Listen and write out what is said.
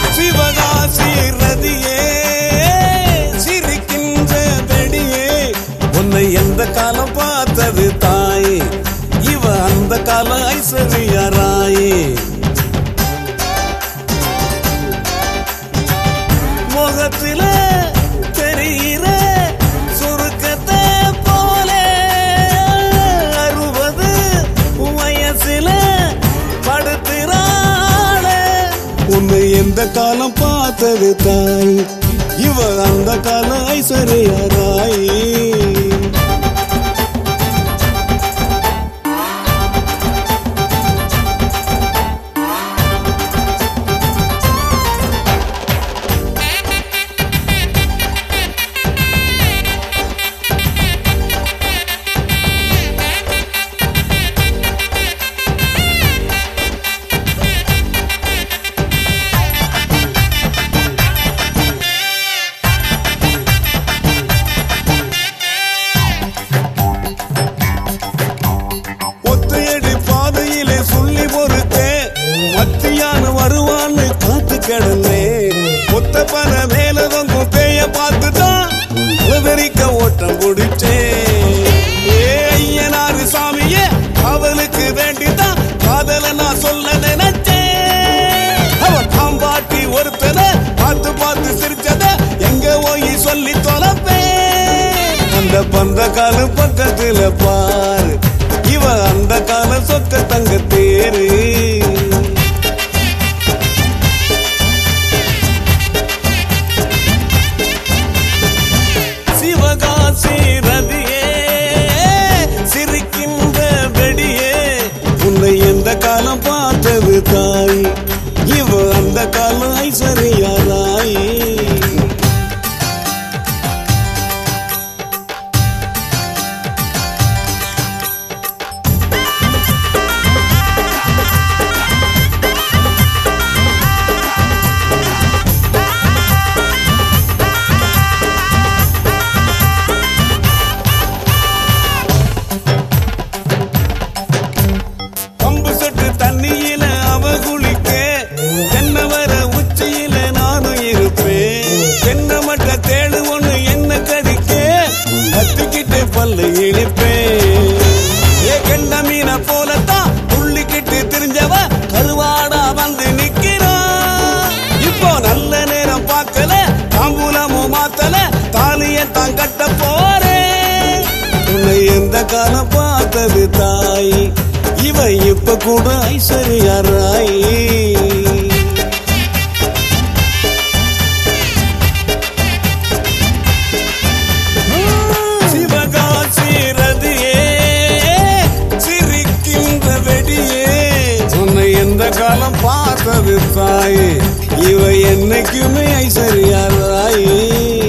சிவகாசி ரதியே சிரிக்கின்ற வெடியே உன்னை எந்த காலம் பார்த்தது தாயே இவ அந்த கால ஐஸ்வர்யா ராயே முகத்தில தெரிகிற சுருக்கத்தை போல அறுபது வயசுல படுத்துறாள உன்னை எந்த காலம் பார்த்தது தாய் இவ அந்த கால ஐஸ்வர்யா ராய் ஒத்தையடி பாதையிலே சொல்லி பொறுத்தே மத்தியான வருவான்னு காத்து கிடந்தே ஒத்த பன மேல தொங்கும் பேய பார்த்துதான் உதறிக்க ஓட்டம் பிடிச்சே ஏ ஐயனாரு சாமியே அவளுக்கு வேண்டிதான் காதல நான் சொல்ல நினைச்சேன் அவ பாம்பாட்டி ஒருத்தன பார்த்து பார்த்து சிரிச்சத எங்க போய் சொல்லி தொலைப்பேன் அந்த பந்த கால பக்கத்துல பாரு இவ அந்த கால சொக்க தங்க தேரு சிவகாசி ரதியே சிரிக்கின்ற வெடியே உன்னை எந்த காலம் பார்த்தது தாய் இவ அந்த காலம் ஐஸ்வர்யா ராய் பம்பு சொட்டு தண்ணியில அவ குளிக்க தென்னை வர உச்சியில நானும் இருப்பேன் தென்னை மட்ட தேடு ஒண்ணு என்ன கடிக்க கத்திக்கிட்டு பல்லு இழிப்பேன் ஏ கெண்ட மீனை போலத்தான் துள்ளிக்கிட்டு திரிஞ்சவ கருவாடா வந்து நிக்கிறா இப்போ நல்ல நேரம் பார்க்கல தாம்பூலமும் மாத்தல தாலியத்தான் கட்ட போறேன் உன்னை எந்த காலம் பார்த்தது தாய் இவ இப்ப கூட ஐஸ்வர்யா ராய் சிவகாசி ரதியே சிரிக்கின்ற வெடியே உன்னை எந்த காலம் பார்த்தது தாய் இவ என்னைக்குமே ஐஸ்வர்யா ராய்